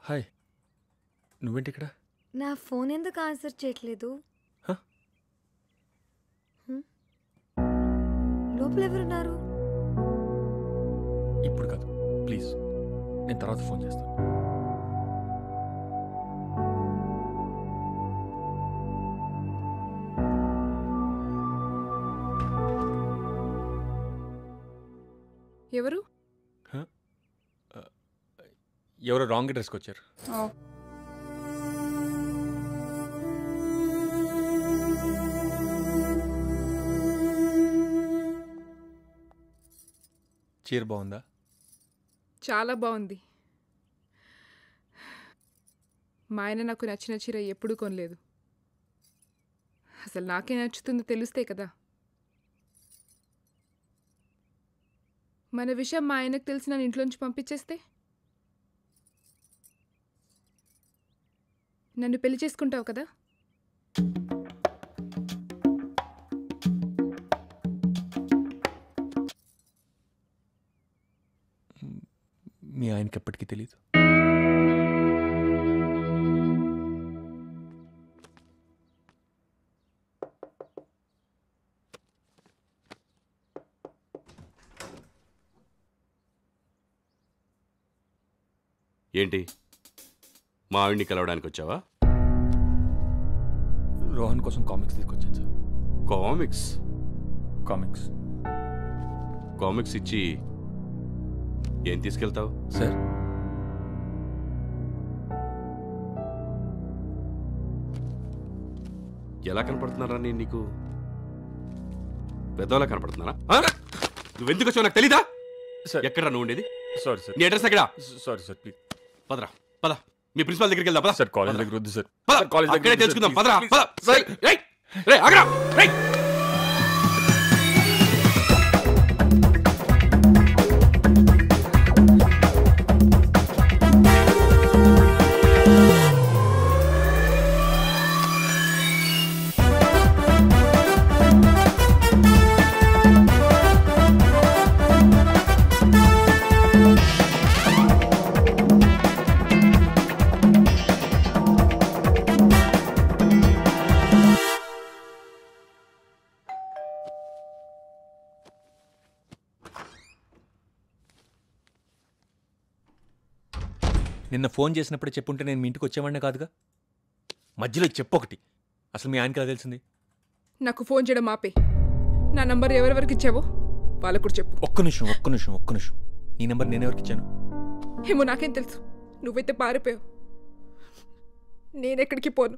Hi నువ్వేంటి ఇక్కడ నా ఫోన్ ఎందుకు ఆన్సర్ చేయట్లేదు హ? హ్మ్? లోపల ఎవరున్నారు ఇప్పుడు కాదు ప్లీజ్ నేను తర్వాత ఫోన్ చేస్తాను ఎవరు ఎవరో రాంగ్ అడ్రస్కి వచ్చారు చీర బాగుందా చాలా బాగుంది మా ఆయన నాకు నచ్చిన చీర ఎప్పుడూ కొనలేదు అసలు నాకే నచ్చుతుందో తెలిస్తే కదా మన విషయం మా ఆయనకు తెలిసి నన్ను ఇంట్లోంచి పంపించేస్తే నన్ను పెళ్లి చేసుకుంటావు కదా మీ ఆయనకి ఎప్పటికీ తెలియదు ఏంటి మా ఆవిడ్ని కలవడానికి వచ్చావా రోహన్ కోసం కామిక్స్ తీసుకొచ్చాను సార్ కామిక్స్ కామిక్స్ కామిక్స్ ఇచ్చి ఏం తీసుకెళ్తావు సార్ ఎలా కనపడుతున్నారా నేను నీకు పెద్దవాళ్ళ కనపడుతున్నారా ఆ? నువ్వెందుకు వచ్చావు నాకు తెలీదా సార్ ఎక్కడ నువ్వు ఉండేది సారీ సార్ నీ అడ్రస్ ఎక్కడా సారీ సార్ ప్లీజ్ పదరా పద మీ ప్రిన్సిపాల్ దగ్గరికి వెళ్దాం పద సార్ కాలేజ్ దగ్గర వద్దు సార్ పద సార్, కాలేజ్ దగ్గర అక్కడే వద్దు, తెలుసుకుందాం సార్, పదరా ప్లీజ్, పద సార్. రేయ్, రేయ్, ఆగరా రేయ్ నిన్న ఫోన్ చేసినప్పుడే చెప్పుంటే నేను మీ ఇంటికి వచ్చేవాడినే కాదుగా మధ్యలో చెప్పు ఒకటి అసలు మీ ఆయనకి ఎలా తెలిసింది నాకు ఫోన్ చేయడం ఆపే నా నంబర్ ఎవరెవరికి ఇచ్చావో వాళ్ళకు కూడా చెప్పు ఒక్క నిమిషం ఒక్క నిమిషం ఒక్క నిమిషం నీ నెంబర్ నేను ఎవరికి ఇచ్చాను ఏమో నాకేం తెలుసు నువ్వైతే పారిపోయావు నేనెక్కడికి పోను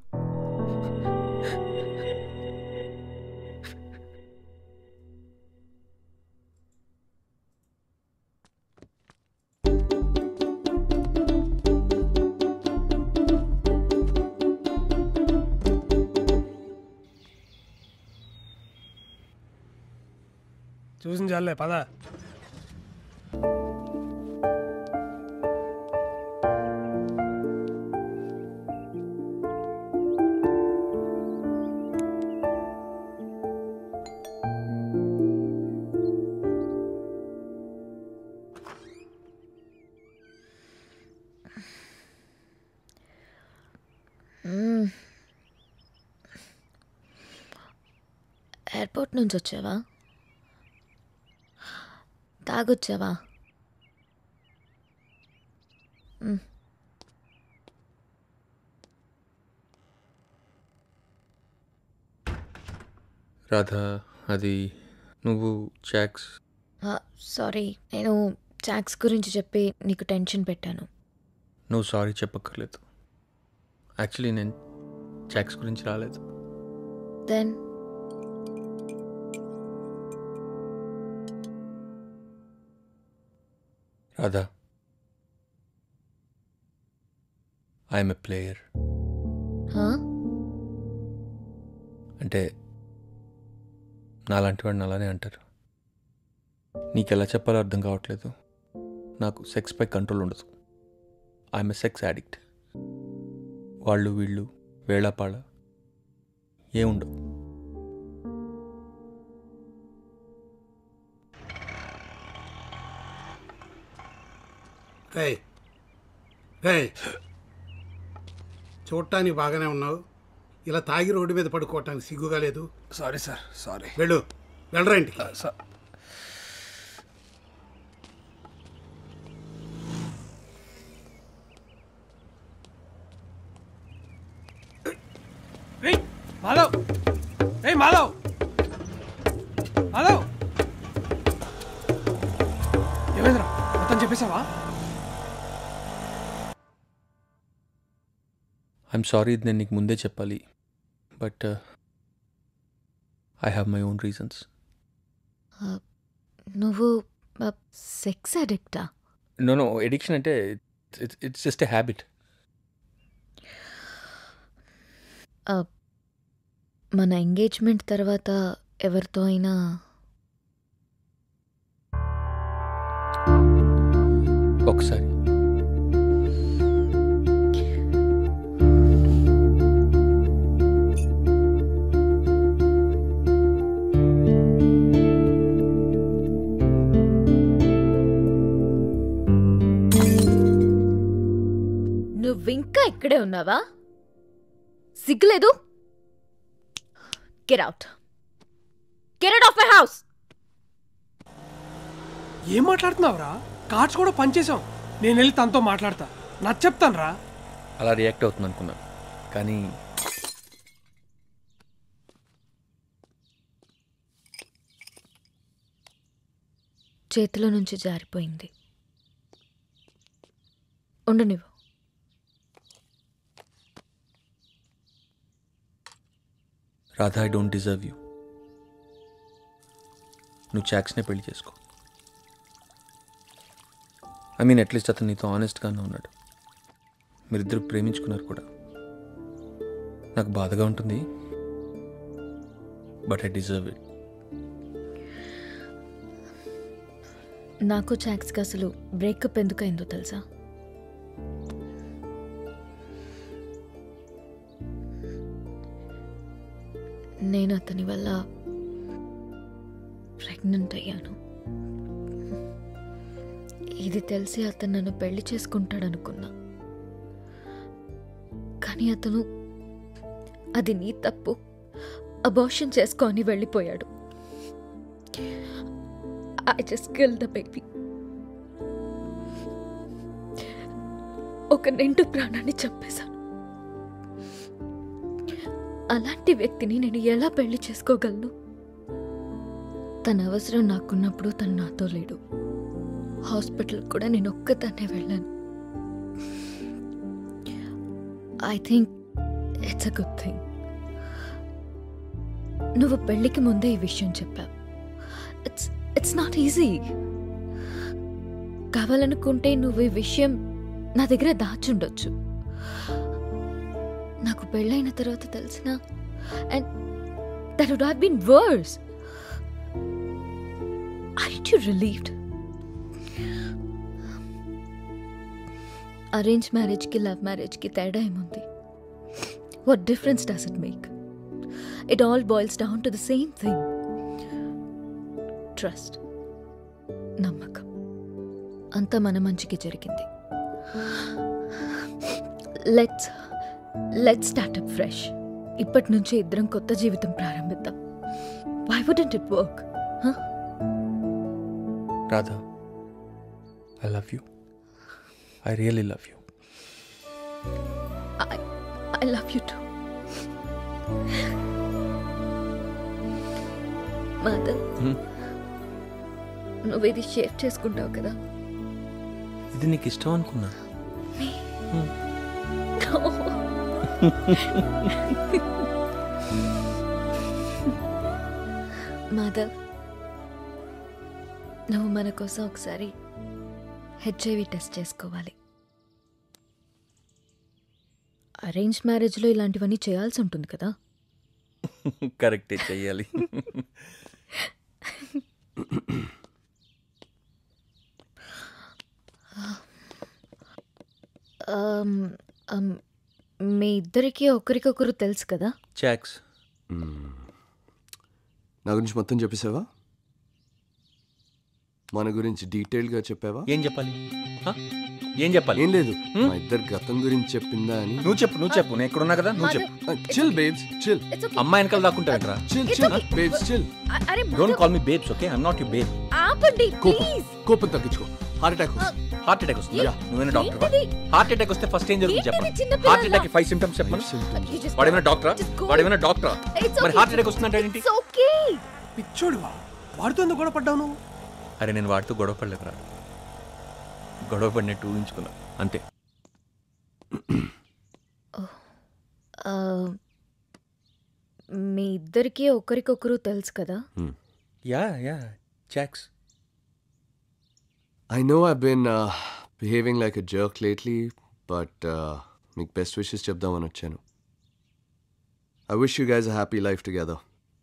చూసిన చాలే పద ఎయిర్పోర్ట్ నుంచి వచ్చావా తాగొచ్చావా మ్, రాధా అది నువ్వు చాక్స్ ఆ, సారీ నేను చాక్స్ గురించి చెప్పి నీకు టెన్షన్ పెట్టాను నువ్వు సారీ చెప్పక్కర్లేదు యాక్చువల్లీ నేను చాక్స్ గురించి రాలేదు then Radha I'm a player అంటే నాలాంటి వాడిని అలానే అంటారు నీకు ఎలా చెప్పాలో అర్థం కావట్లేదు నాకు సెక్స్ పై కంట్రోల్ ఉండదు ఐఎమ్ ఎ సెక్స్ యాడిక్ట్ వాళ్ళు వీళ్ళు వేళాపాళ ఏముండవు రేయ్ రేయ్ చూడటానికి బాగానే ఉన్నావు ఇలా తాగి రోడ్డు మీద పడుకోవటానికి సిగ్గుగా లేదు సారీ సార్ సారీ వెళ్ళు వెళ్ళరా ఇంటికి సార్ రేయ్ మాధవ్ రేయ్ మాధవ్ మాధవ్ ఏమైందిరా మొత్తం చెప్పేశావా ఐఎమ్ సారీ ఇది నేను నీకు ముందే చెప్పాలి but I have my own reasons నువ్వు సెక్స్ అడిక్టా నో నో ఎడిక్షన్ అంటే it's it's just a habit మన ఎంగేజ్మెంట్ తర్వాత ఎవరితో అయినా ఒకసారి నువ్వింకా ఇక్కడే ఉన్నావా సిగ్గులేదు get out get out of my house ఏం మాట్లాడుతున్నావురా కార్డ్స్ కూడా పనిచేసాం నేను వెళ్ళి తనతో మాట్లాడతా నచ్చ చెప్తాను రా అలా రియాక్ట్ అవుతుంది అనుకున్నాను కానీ చేతిలో నుంచి జారిపోయింది ఉండు నువ్వు Radha I don't deserve you నువ్వు చాక్స్నే పెళ్లి చేసుకో ఐ మీన్ అట్లీస్ట్ అతను నీతో ఆనెస్ట్గానే ఉన్నాడు మీరిద్దరు ప్రేమించుకున్నారు కూడా నాకు బాధగా ఉంటుంది బట్ ఐ డిజర్వ్ ఇట్ నాకు చాక్స్కి అసలు బ్రేకప్ ఎందుకైందో తెలుసా నేను అతని వల్ల ప్రెగ్నెంట్ అయ్యాను ఇది తెలిసి అతను నన్ను పెళ్లి చేసుకుంటాడనుకున్నా కానీ అతను అది నీ తప్పు అబార్షన్ చేసుకో అని వెళ్ళిపోయాడు I just kill the baby ఒక నిండు ప్రాణాన్ని చంపేశాను అలాంటి వ్యక్తిని నేను ఎలా పెళ్లి చేసుకోగలను తన అవసరం నాకున్నప్పుడు తను నాతో లేడు హాస్పిటల్ కూడా నేను ఒక్కదాన్నే వెళ్ళాను I think it's a good thing నువ్వు పెళ్లికి ముందే ఈ విషయం చెప్పావు ఇట్స్ ఇట్స్ నాట్ ఈజీ కావాలనుకుంటే నువ్వు ఈ విషయం నా దగ్గర దాచుండొచ్చు నాకు పెళ్ళైన తర్వాత తెలిసిన and that would have been worse Aren't you relieved? Arrange మ్యారేజ్కి లవ్ మ్యారేజ్కి తేడా ఏముంది what difference does it make it all boils down to the same thing trust నమ్మకం అంతా మన మంచికి జరిగింది లెట్స్ లెట్స్ స్టార్ట్అప్ ఫ్రెష్ ఇప్పటి నుంచి ఇద్దరం కొత్త జీవితం ప్రారంభిద్దాం why wouldn't it work Radha I love you I really love you I, I love you too. Madhav Hmm? నువ్వు ఇది షేర్ చేసుకుంటావు కదా ఇది నీకు ఇష్టం అనుకున్నా మాధవ్ నువ్వు మన కోసం ఒకసారి హెచ్ఐవి టెస్ట్ చేసుకోవాలి అరేంజ్ మ్యారేజ్లో ఇలాంటివన్నీ చేయాల్సి ఉంటుంది కదా కరెక్టే చెయ్యాలి Um, um, మీ ఇద్దరికి ఒకరికొకరు తెలుసు కదా చాక్స్ నా గురించి మొత్తం చెప్పేసావా మన గురించి డీటెయిల్గా చెప్పావా ఏం చెప్పాలి హ? ఏం చెప్పాలి ఏం లేదు Hmm? మా ఇద్దరు గతం గురించి చెప్పిందా అని నువ్వు చెప్పు నువ్వు చెప్పు నేను ఇక్కడ ఉన్నా కదా నువ్వు చెప్పు chill babes chill It's okay. అమ్మాయి వెనకాల దాక్కుంటావేంట్రా chill It's chill okay. Babes chill అ- అరే డోంట్ మధు, call me babes okay I'm not you babe ఆపండి కోపం ప్లీజ్ కోపం తగ్గించుకో హార్ట్ అటాక్ హార్ట్ అటాక్ వస్తుంది Yeah. నువ్వేనా డాక్టర్ ఏంటిది? హార్ట్ అటాక్ వస్తే ఫస్ట్ ఏం జరుగుతుంది ఏంటిది చెప్పండి చిన్న హార్ట్ పిల్లలా? అటాక్ ఫైవ్ సిమ్టమ్స్ చెప్పమను You just వాడు go. ఏమైనా డాక్టరా Just go. వాడు ఏమైనా డాక్టరా It's మరి okay. హార్ట్ అటాక్ వస్తుందంటే ఏంటి It's okay. పిచ్చోడివా వాడితో ఎందుకు గొడవ పడ్డావు నువ్వు అరే నేను వాడితో గొడవ పడలేదురా గొడవ పడినట్టు ఊహించుకున్నా అంతే ఆ, మీ ఇద్దరికి ఒకరికొకరు తెలుసు కదా yeah yeah Jacks I know I been behaving like a jerk lately but మీకు బెస్ట్ విషెస్ చెప్దామని వచ్చాను I wish you guys a happy life together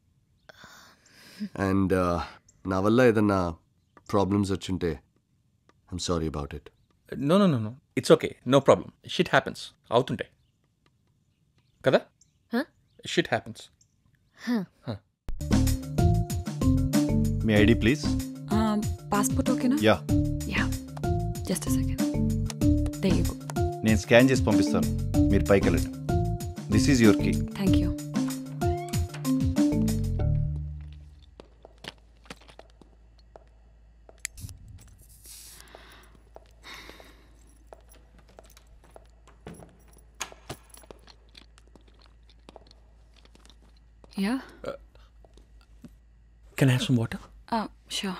and నా వల్ల ఏదన్నా ప్రాబ్లమ్స్ వచ్చుంటే I'm sorry about it no no no no it's okay no problem shit happens అవుతుంటాయి కదా Huh? Shit happens మీ ఐడి ప్లీజ్ పాస్పోర్ట్ ఓకేనా యా యా జస్ట్ సెకండ్ దే యూ నేను స్కాన్ చేసి పంపిస్తాను మీరు పైకి వెళ్ళండి this is your key thank you yeah can have some water sure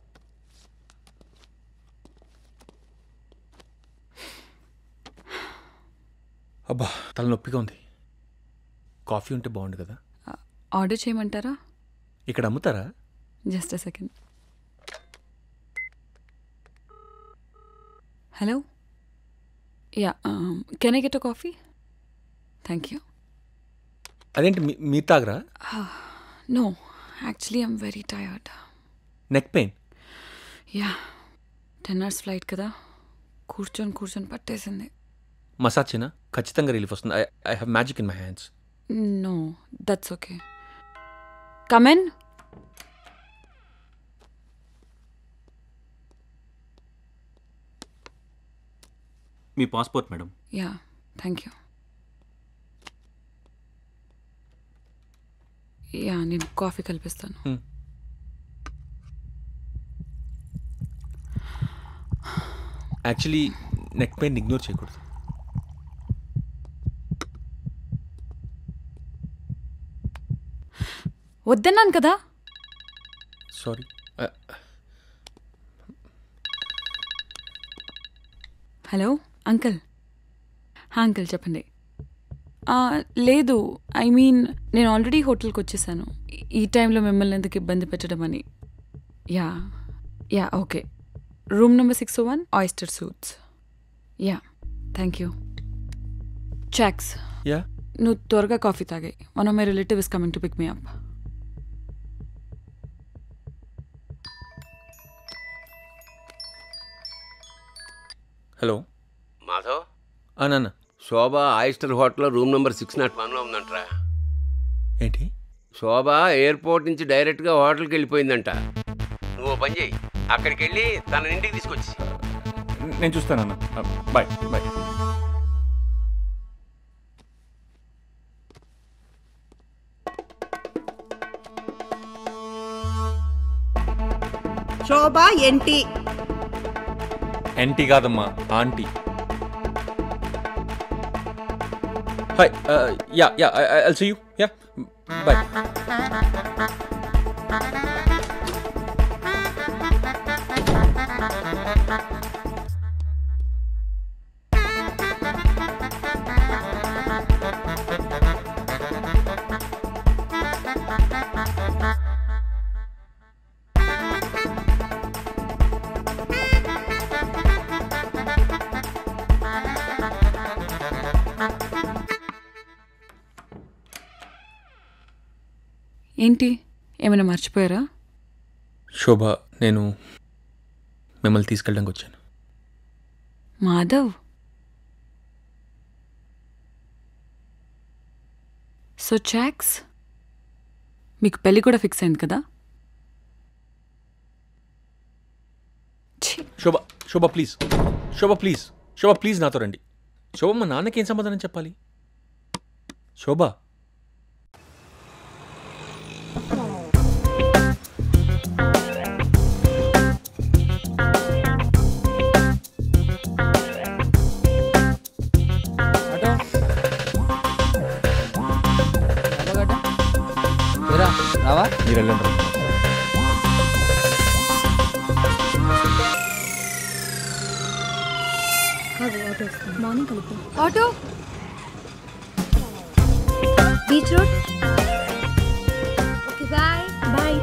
అబ్బా తల నొప్పిగా ఉంది కాఫీ ఉంటే బాగుండు కదా ఆర్డర్ చేయమంటారా ఇక్కడ అమ్ముతారా just second hello yeah can I get a coffee thank you అదేంటి మీ- మీరు తాగరా no actually I'm very tired neck pain yeah ten hours flight కదా కూర్చొని కూర్చొని పట్టేసింది మసాజ్ చేయనా ఖచ్చితంగా రిలీఫ్ వస్తుంది I I have magic in my hands no that's okay come on మీ passport madam yeah thank you yeah నేను కాఫీ కల్పిస్తాను Hmm. Actually neck pain ignore చేయకూడదు వద్దన్నాను కదా సారీ హలో అంకుల్ హా అంకుల్ చెప్పండి ఆ, లేదు ఐ మీన్ నేను ఆల్రెడీ హోటల్కి వచ్చేసాను ఈ- ఈ టైంలో మిమ్మల్ని ఎందుకు ఇబ్బంది పెట్టడం అని yeah yeah okay room number six one Oyster Suites yeah thank you చాక్స్ యా నువ్వు త్వరగా కాఫీ తాగాయి one of my relative is coming to pick me up hello Madhav నాన్న శోభ ఆయిస్టర్ హోటల్లో రూమ్ నెంబర్ సిక్స్ నాట్ వన్లో ఉందంటరా ఏంటి శోభ ఎయిర్పోర్ట్ నుంచి డైరెక్ట్గా హోటల్కి వెళ్ళిపోయిందంట నువ్వు ఓ పని చేయి అక్కడికి వెళ్ళి తన ఇంటికి తీసుకొచ్చి నేను చూస్తానన్న బాయ్ బాయ్ శోభ ఎంటి ఎన్టీ కాదమ్మా aunty hi yeah yeah I see you yeah bye ఏంటి ఏమైనా మర్చిపోయారా శోభ నేను మిమ్మల్ని తీసుకెళ్ళడానికి వచ్చాను మాధవ్ సో చాక్స్ మీకు పెళ్ళి కూడా ఫిక్స్ అయింది కదా Shobha Shobha please Shobha please Shobha please నాతో రండి శోభ మా నాన్నకి ఏం సమాధానం చెప్పాలి శోభ రావా మీరు వెళ్ళండి మార్నింగ్ కలుద్దాం auto beach road okay bye bye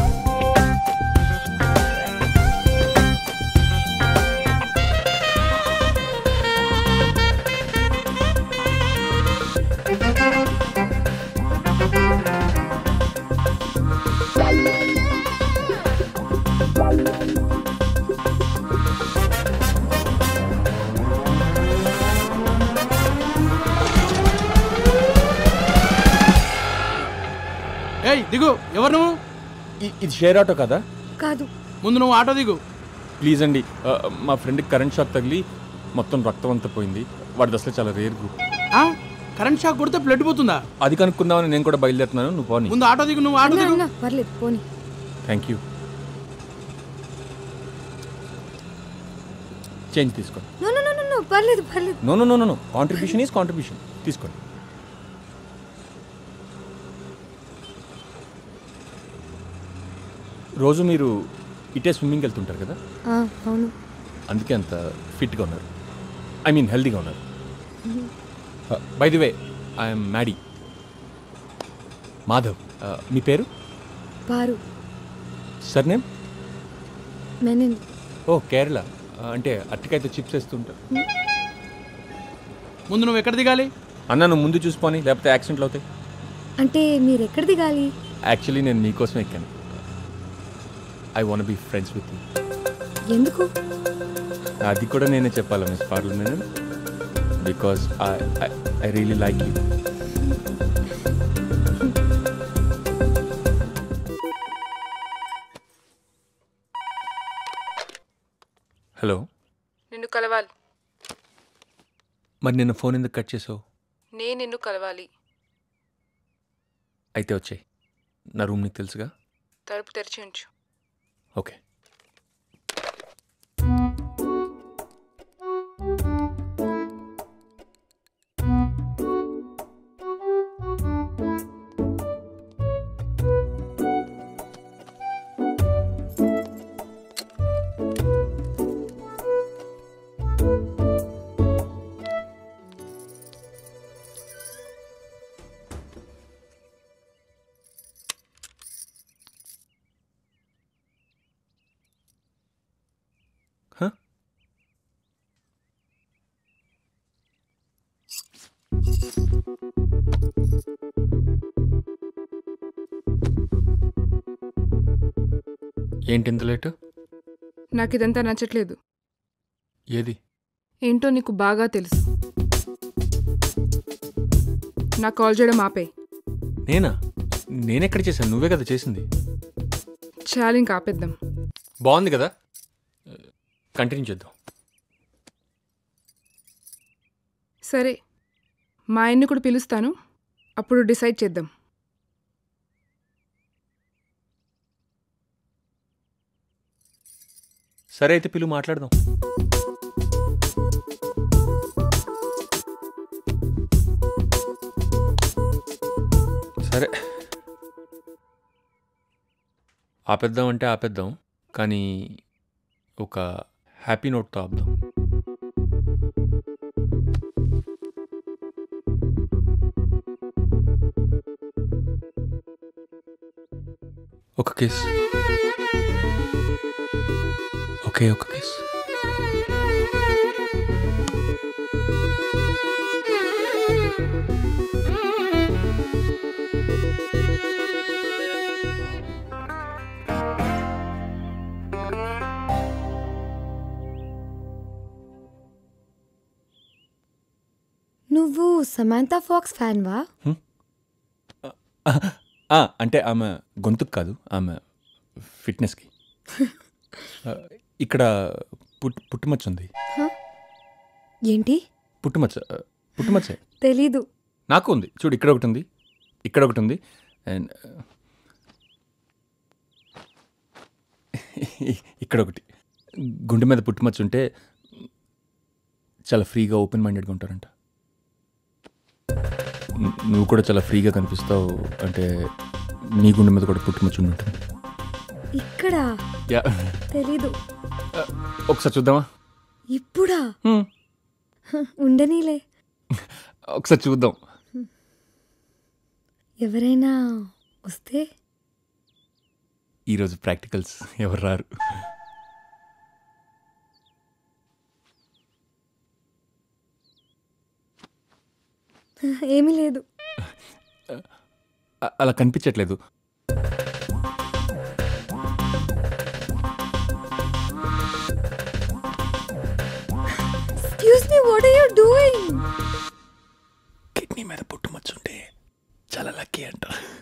ఏయ్ దిగు ఎవరు నువ్వు ఇది షేర్ ఆటో కదా కాదు ముందు నువ్వు ఆటో దిగు ప్లీజ్ అండి ఆ, మా ఫ్రెండ్కి కరెంట్ షాక్ తగిలి మొత్తం రక్తం అంతా పోయింది వాడిది అసలు చాలా రేర్ గ్రూప్ ఆ? కరెంట్ షాక్ కొడితే బ్లడ్ పోతుందా అది కనుక్కుందామని నేను కూడా బయలుదేరుతున్నాను నువ్వు పోనీ ముందు ఆటో దిగు నువ్వు ఆటో దిగు పర్లేదు పోనీ థ్యాంక్ యూ చేంజ్ తీసుకోండి నో నో నో నో పర్లేదు పర్లేదు no no no no contribution is contribution తీసుకోండి రోజు మీరు ఇటే స్విమ్మింగ్కి వెళ్తుంటారు కదా ఆ, అవును అందుకే అంత ఫిట్గా ఉన్నారు ఐ మీన్ హెల్తీగా ఉన్నారు by the way I'm Maddy Madhav Uh, మీ పేరు పారు సర్ నేమ్ మెనిన్ ఓ కేరళ Uh, అంటే అట్టికైతే చిప్స్ వేస్తుంటారు ముందు నువ్వు ఎక్కడ దిగాలి అన్న నువ్వు ముందు చూసుకొని లేకపోతే యాక్సిడెంట్లు అవుతాయి అంటే మీరు ఎక్కడ దిగాలి యాక్చువల్లీ నేను మీకోసం ఎక్కాను I want be friends with you ఎందుకు అది కూడా నేనే చెప్పాలా మిస్ పార్లు నేను because I I really like you hello నిన్ను కలవాలి మరి నిన్న ఫోన్ ఎందుకు కట్ చేసావు నేను నిన్ను కలవాలి అయితే వచ్చాయి నా రూమ్ నీకు తెలుసుగా తలుపు తెరిచి ఉంచు ఓకే ఏంటి ఇంత లేటు నాకు ఇదంతా నచ్చట్లేదు ఏది ఏంటో నీకు బాగా తెలుసు నాకు కాల్ చేయడం ఆపే నేనా నేనెక్కడ చేశాను నువ్వే కదా చేసింది చాలు ఇంకా ఆపేద్దాం బాగుంది కదా కంటిన్యూ చేద్దాం సరే మా ఆయన్ని కూడా పిలుస్తాను అప్పుడు డిసైడ్ చేద్దాం సరే అయితే పిలు మాట్లాడదాం సరే ఆపేద్దాం అంటే ఆపేద్దాం కానీ ఒక హ్యాపీ నోట్తో ఆపుదాం ఒక కేస్ ఒకే ఒక కేస్ నువ్వు సమాంతా ఫాక్స్ ఫ్యాన్వా ఆ, అంటే ఆమె గొంతుకు కాదు ఆమె ఫిట్నెస్కి ఆ, ఇక్కడ పుట్ పుట్టుమచ్చ ఉంది హ? ఏంటి పుట్టుమచ్చ ఆ, పుట్టుమచ్చే తెలీదు నాకు ఉంది చూడు ఇక్కడ ఒకటి ఉంది ఇక్కడ ఒకటి ఉంది అండ్ ఇక్కడ ఒకటి గుండె మీద పుట్టుమచ్చ ఉంటే చాలా ఫ్రీగా ఓపెన్ మైండెడ్గా ఉంటారంట ను- నువ్వు కూడా చాలా ఫ్రీగా కనిపిస్తావు అంటే నీ గుండె మీద కూడా పుట్టుమచ్చ ఉండి ఉంటుంది ఇక్కడ యా తెలీదు ఒకసారి చూద్దామా ఇప్పుడా హ్మ్. హ, ఉండనీలే ఒకసారి చూద్దాం ఎవరైనా వస్తే ఈరోజు ప్రాక్టికల్స్ ఎవరు రారు హ, ఏమీ లేదు అ- అలా కనిపించట్లేదు excuse me what are you doing కిడ్నీ మీద పుట్టుమచ్చుంటే చాలా లక్కీ అంట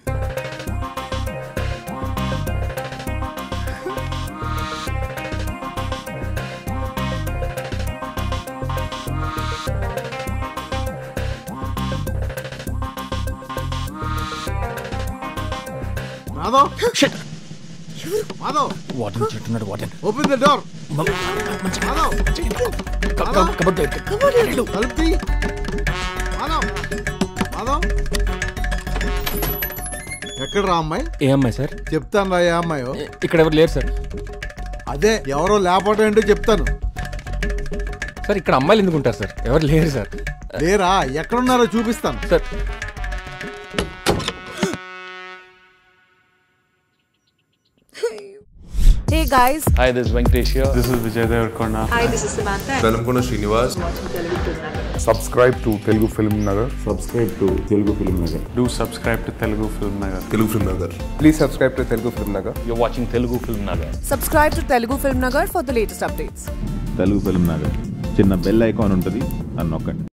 మాధవ్ మాధవ్ వాటన్ చెట్టున్నాడు వాటన్ ఓపెన్ ద డోర్ మాధవ్ తలుపు తీ. మాధవ్ మాధవ్ ఎక్కడ రా అమ్మాయి ఏ అమ్మాయి సార్ చెప్తాను రా ఏ అమ్మాయో ఇక్కడ ఎవరు లేరు సార్ అదే ఎవరో లేకపోవడం ఏంటో చెప్తాను సార్ ఇక్కడ అమ్మాయిలు ఎందుకు ఉంటారు సార్ ఎవరు లేరు సార్ లేరా ఎక్కడున్నారో చూపిస్తాను sir Hey guys. Hi this Venkatesh This is Vijay Devarkonda. Hi, this is Samantha. Velamkona Srinivas. Subscribe to Telugu Film Nagar. Subscribe to Telugu Film Nagar. Do subscribe to Telugu Film Nagar. Telugu Film Nagar. Please subscribe to Telugu Film Nagar. You're watching Telugu Film Nagar. Subscribe to Telugu Film Nagar for the latest updates. Telugu film Nagar చిన్న bell icon ఉంటుంది అని నొక్కండి